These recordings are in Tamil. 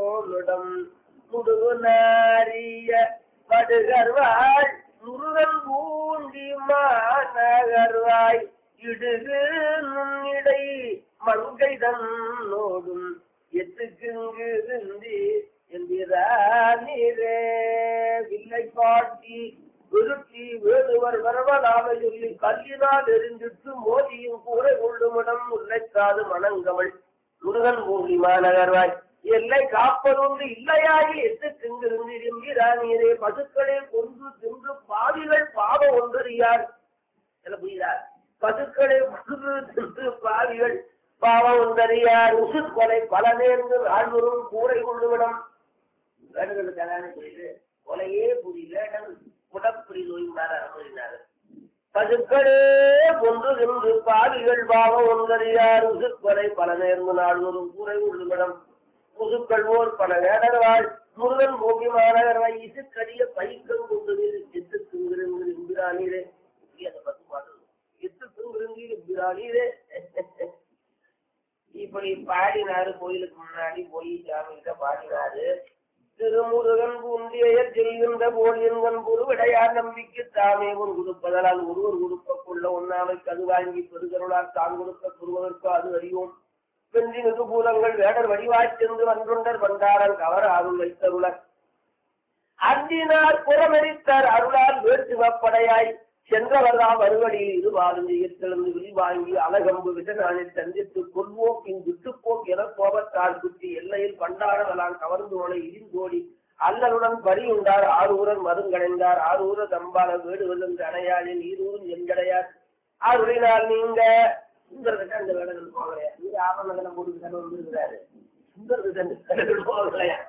போலிடம் முடுகு நாரிய படுகர்வாள் முருகன் பூண்டி மாநகர்வாய் இடுகு நுண்ணிடை மங்கை தன்னோடும் எத்துக்குங்கு இந்தி என்கிறானீரே வில்லை காட்டி விருத்தி வேடுவர் வரவலாக சொல்லி கல்லினால் எரிஞ்சிட்டு மோதியும் கூரை கொள்ளுமிடம் முல்லைக்காது மணங்கவள் முருகன் பூண்டி மாநகர்வாய் எல்லை காப்பதுண்டு இல்லையாகி எட்டு திங்கிருந்து என்கிறானீரே பசுக்களே கொன்று தின்று பாவிகள் பாவம் ஒன்றறியார் என்ன புரியுதா பசுக்களை பசுக்கு தின்று பாவிகள் பாவம் ஒன்றறியார் உசு கொலை பல நேர்ந்து ஆழ்வரும் கூரை கொள்ளுவிடம் வேண்டுதல் கல்யாணம் செய்து கொலையே புரியல உடற்புரி நோய்ந்தார் அனுமதினார் பசுக்களே கொன்று தின்று பாவிகள் பாவம் ஒன்றறியார் உசு கொலை பல நேர்ந்து நாள்வரும் கூரை கொள்ளுவிடம் முதுக்கள் ஓர் பல வேடர்வாள் முருகன் பூமி மாநகர்வாய் இசுக்கடிய பைக்கம் கொண்டு எத்து திங்கிருங்கு எம்பிரானீரே அந்த பத்து பாடல் எத்து திங்கிருங்கு எம்பிரானீரே இப்படி பாடினாரு கோயிலுக்கு முன்னாடி போய் சாமிகிட்ட பாடினாரு திருமுருகன் பூண்டியர் செல்கின்ற போல் என்கண் பொருவிடையார் நம்பிக்கை தாமே உன் கொடுப்பதனால் ஒருவர் கொடுப்பக்குள்ள ஒன்னாமைக்கு அது வாங்கி பெருகருளால் தான் கொடுக்க பெறுவதற்கு அது அறியோம் வென்றி மிகுபூலங்கள் வேடர் வடிவாய்ச் சென்று வன்றுண்டர் வந்தாரன் கவர் அருள் வைத்தருளர் அன்றினார் புறமெரித்தார் அருளால் வேற்றுவப்படையாய் சென்றவர்தாம் வருவடியில் இது வாழ்ந்து இயற்கெழுந்து விரிவாங்கி அலகம்பு விசனானில் சந்தித்து கொள்வோக்கின் விட்டுப்போக் என கோபத்தால் குத்தி எல்லையில் பண்டாரவலாம் கவர்ந்து ஓலை இடிந்தோடி அல்லலுடன் பறியுண்டார் ஆரூரன் மருங்கடைந்தார் ஆரூர தம்பால வேடு வெல்லுந்து அணையாளில் ஈரூரும் எங்கடையார் ஆருளினால் நீங்க சுந்தரகிட்ட அந்த வேடங்கள் போகலையா நீங்க ஆபரணங்களை போட்டு கண்ணு வந்துருக்கிறாரு சுந்தரகிட்ட அந்த வேடங்கள் போகலையா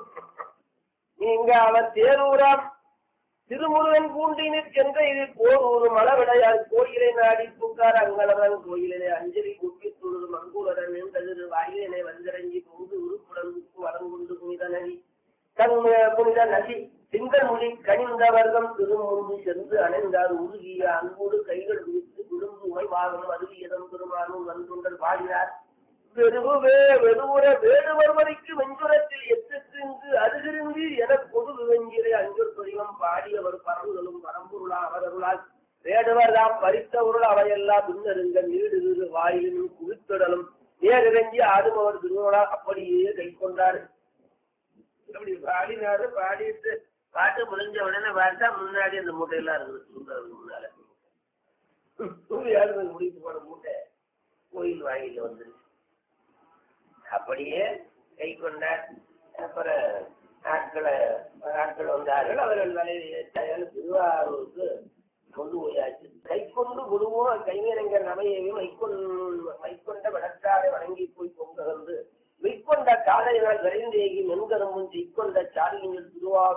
நீங்க அவர் தேரூராம் திருமுருகன் பூண்டினிற் சென்ற இது போர் ஒரு மலவிடையார் கோயிலை நாடி புக்கார் அங்கலவன் கோயிலே அஞ்சலி குப்பி துழுது மங்கூரன் நின்றதிரு வாயிலை வந்திறங்கி பொங்கு உருப்புடன் உப்பு வரங்குண்டு புனித நதி தன் புனித நதி திங்கள் மொழி கனிந்த வர்க்கம் திருமுன்பு சென்று அணைந்தார் உருகிய அன்போடு கைகள் விரித்து விழுந்து உமைவாகம் அருவியதம் பெருமானும் வந்துண்டல் பாடினார் வெறுவே வெறுவுற வேடுவர்வரைக்கு வெஞ்சுரத்தில் எத்துக்கு அருகிருந்து என பொது வெஞ்சிரை அஞ்சூர் துரியம் பாடியவர் பரவுதலும் பரம்பொருளா அவரருளால் வேடுவர் தாம் பறித்தவருள் அவையெல்லாம் பின்னருங்க நீடு வாயிலும் குவித்திடலும் நேரிறங்கி ஆடுபவர் திருவிழா அப்படியே கை கொண்டார் அப்படி பாடினாரு பாடிட்டு பாட்டு முடிஞ்ச உடனே பார்த்தா முன்னாடி அந்த மூட்டையெல்லாம் இருக்குது சுந்தரத்துக்கு முன்னால சூரியாரு முடித்து போன மூட்டை கோயில் வாயில வந்துருச்சு அப்படியே கை கொண்டார் அப்புறம் ஆட்களை ஆட்கள் வந்தார்கள் அவர்கள் தலைவர் திருவாரூருக்கு கொண்டு போயாச்சு கை கொண்டு குருவும் கைவினைஞர் நமையையும் வைக்கொண் வைக்கொண்ட விளக்காரை வணங்கி போய் பொங்கலந்து வைக்கொண்ட காலையினால் விரைந்தேகி மென்கரும்பும் இக்கொண்ட சாலியின் திருவா